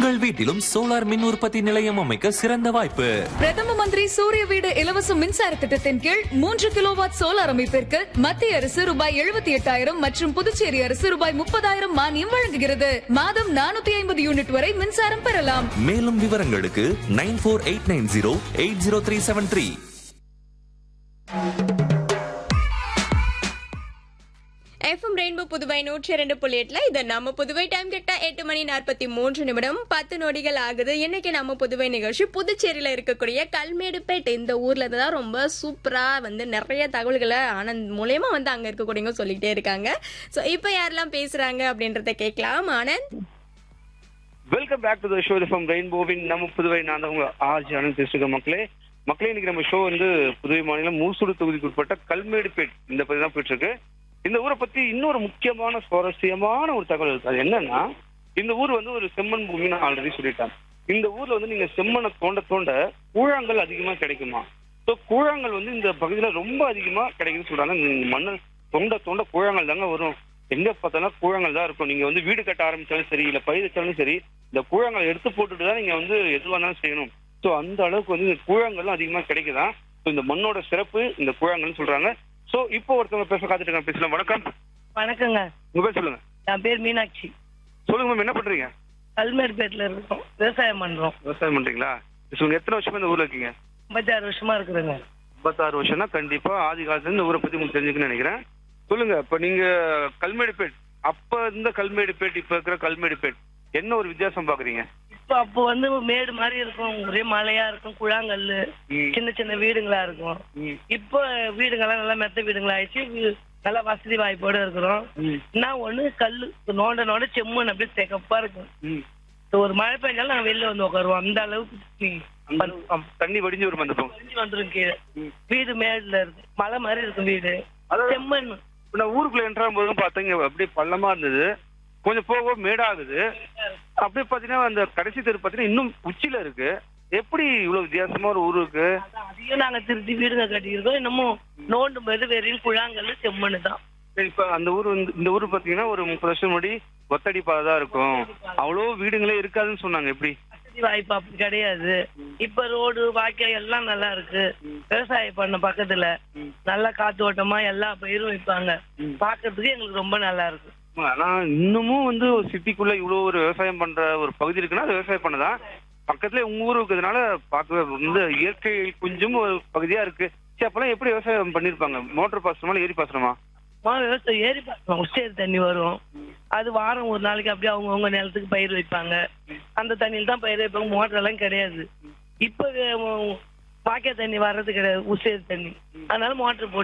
உங்கள் வீட்டிலும் சோலார் மின் உற்பத்தி நிலையம் அமைக்க சிறந்த வாய்ப்பு பிரதம மந்திரி சூரிய வீடு இலவச மின்சார திட்டத்தின் கீழ் மூன்று கிலோவாட் சோலார் அமைப்பிற்கு மத்திய அரசு ரூபாய் எழுபத்தி எட்டாயிரம் மற்றும் புதுச்சேரி அரசு ரூபாய் முப்பதாயிரம் மானியம் வழங்குகிறது மாதம் நானூத்தி ஐம்பது யூனிட் வரை மின்சாரம் பெறலாம் மேலும் விவரங்களுக்கு nine four eight nine zero eight zero three seven three FM rainbow Puduvai நூற்றி இரண்டு புள்ளி எட்டுல இது நம்ம புதுவை டைம் கிட்ட எட்டு மணி நாற்பத்தி மூன்று நிமிடம் பத்து நொடிகள் ஆகுது இன்னைக்கு நம்ம புதுவை நிகழ்ச்சி புதுச்சேரியில இருக்கக்கூடிய கல்மேடுபேட் இந்த ஊர்ல இருந்து தான் ரொம்ப சூப்பரா வந்து நிறைய தகவல்களை ஆனந்த் மூலயமா வந்து அங்க இருக்கக்கூடியவங்க சொல்லிட்டே இருக்காங்க சோ இப்ப யாரெல்லாம் பேசுறாங்க அப்படின்றத கேட்கலாம் Anand welcome back to the show from ரெயின்போவின் நம்ம புதுவை நான் தான் உங்க ஆர்ஜி ஆனந்த் பேசுகிறேன் மக்களே மக்களே இன்னைக்கு நம்ம ஷோ வந்து புதுவை மாநிலம் மூசூடு தொகுதிக்கு உட்பட்ட கல்மேடுபேட் இந்த பகுதி தான் போயிட்டு இருக்கு இந்த ஊரை பத்தி இன்னொரு முக்கியமான சுவாரஸ்யமான ஒரு தகவல் இருக்கு அது என்னன்னா இந்த ஊர் வந்து ஒரு செம்மண் பூமின்னு ஆல்ரெடி சொல்லிட்டாங்க இந்த ஊர்ல வந்து நீங்க செம்மண்ணை தோண்ட தோண்ட கூழாங்கல் அதிகமா கிடைக்குமா ஸோ கூழாங்கல் வந்து இந்த பகுதியில ரொம்ப அதிகமா கிடைக்குதுன்னு சொல்றாங்க இந்த மண்ணல் தோண்ட தோண்ட கூழாங்கல் தாங்க வரும் எங்க பார்த்தாலும் கூழாங்கல் தான் இருக்கும் நீங்க வந்து வீடு கட்ட ஆரம்பிச்சாலும் சரி இல்ல பயிர் வச்சாலும் சரி இந்த கூழாங்கல் எடுத்து போட்டுட்டு தான் நீங்க வந்து எதுவாக இருந்தாலும் செய்யணும் ஸோ அந்த அளவுக்கு வந்து இந்த கூழாங்கல்லாம் அதிகமா கிடைக்குதான் ஸோ இந்த மண்ணோட சிறப்பு இந்த கூழாங்கல்னு சொல்றாங்க ஸோ இப்போ ஒருத்தவங்க பேச காத்துட்டு இருக்காங்க பேசலாம் வணக்கம் வணக்கங்க உங்க பேர் சொல்லுங்க என் பேர் மீனாட்சி சொல்லுங்க மேம் என்ன பண்றீங்க கல்மேடுபேட்டில் இருக்கோம் விவசாயம் பண்றோம் விவசாயம் பண்றீங்களா சொல்லுங்க எத்தனை வருஷமா இந்த ஊர்ல இருக்கீங்க ஐம்பத்தாறு வருஷமா இருக்கிறேங்க ஐம்பத்தாறு வருஷம்னா கண்டிப்பா ஆதி காலத்துல இந்த ஊரை பத்தி உங்களுக்கு தெரிஞ்சுக்கணும்னு நினைக்கிறேன் சொல்லுங்க இப்ப நீங்க கல்மேடுபேட் அப்ப இருந்த கல்மேடுபேட் இப்ப இருக்கிற கல்மேடுபேட் என்ன ஒரு வித்தியாசம் பாக்குறீங்க இப்போ அப்போ வந்து மேடு மாதிரி இருக்கும் ஒரே மலையா இருக்கும் குழாங்கல்லு ம். சின்ன சின்ன வீடுங்களா இருக்கும் இப்போ வீடுங்கெல்லாம் நல்லா மெத்த வீடுங்களா ஆயிடுச்சு வீ- நல்லா வசதி வாய்ப்போட இருக்கிறோம் என்ன ஒண்ணு கல்லு நோண்ட நோண்ட செம்மண் அப்படியே சிகப்பா இருக்கும் இப்போ ஒரு மழை பெஞ்சாலும் நாங்க வெளில வந்து உட்காருவோம் அந்த அளவுக்கு தண்ணி வரும். ஆமா. தண்ணி வடிஞ்சு வரும் அந்த பக்கம் வழிஞ்சு வந்துரும் கீழே வீடு மேடுல இருக்கு மலை மாதிரி இருக்கும் வீடு அதாவது- செம்மண் இப்ப நான் ஊருக்குள்ள என்ட்ராகும் போதும் பார்த்தீங்க அப்படியே பள்ளமா இருந்தது கொஞ்சம் போக போக மேடாகுது அப்படியே பாத்தீங்கன்னா அந்த கடைசி தெரு பாத்தீங்கன்னா இன்னும் உச்சில இருக்கு எப்படி இவ்வளவு வித்தியாசமா ஒரு ஊர் இருக்கு அதான் அதையும் நாங்க திருத்தி வீடுங்க கட்டியிருக்கோம் இன்னமும் நோண்டும் போது வெறும் குழாங்கல்லு செம்மண்ணு தான் சரி, இப்ப அந்த ஊர் வந்து இந்த ஊர் பாத்தீங்கன்னா ஒரு முப்பது வருஷம் முன்னாடி ஒத்தடி பாதை தான் இருக்கும் அவ்வளோ வீடுங்களே இருக்காதுன்னு சொன்னாங்க எப்படி வசதி வாய்ப்பு அப்படி கிடையாது இப்ப ரோடு வாய்க்கால் எல்லாம் நல்லா இருக்கு விவசாயம் பண்ண பக்கத்துல நல்லா காத்தோட்டமா எல்லா பயிரும் வைப்பாங்க பாக்குறதுக்கு எங்களுக்கு ரொம்ப நல்லா இருக்கு ஆனா இன்னமும் வந்து ஒரு சிட்டிக்குள்ள இவ்வளவு ஒரு விவசாயம் பண்ற ஒரு பகுதி இருக்குன்னா அது விவசாயம் பண்ணதான் பக்கத்துல உங்க ஊர் இருக்கிறதுனால பார்க்கவே வந்து இயற்கை கொஞ்சம் ஒரு பகுதியா இருக்கு சரி அப்பெல்லாம் எப்படி விவசாயம் பண்ணிருப்பாங்க மோட்டர் பாசனமா இல்ல ஏரி பாசனமா முதல்ல விவசாயம் ஏறி பார்க்கலாம் உச்சேரி தண்ணி வரும் அது வாரம் ஒரு நாளைக்கு அப்படியே அவங்கவுங்க நிலத்துக்கு பயிர் வைப்பாங்க அந்த தண்ணியில் தான் பயிர் வைப்பாங்க மோட்டர் எல்லாம் கிடையாது இப்ப வாக்கிய தண்ணி வர்றது கிடையாது உச்சேரி தண்ணி அதனால மோட்டர் போட்டு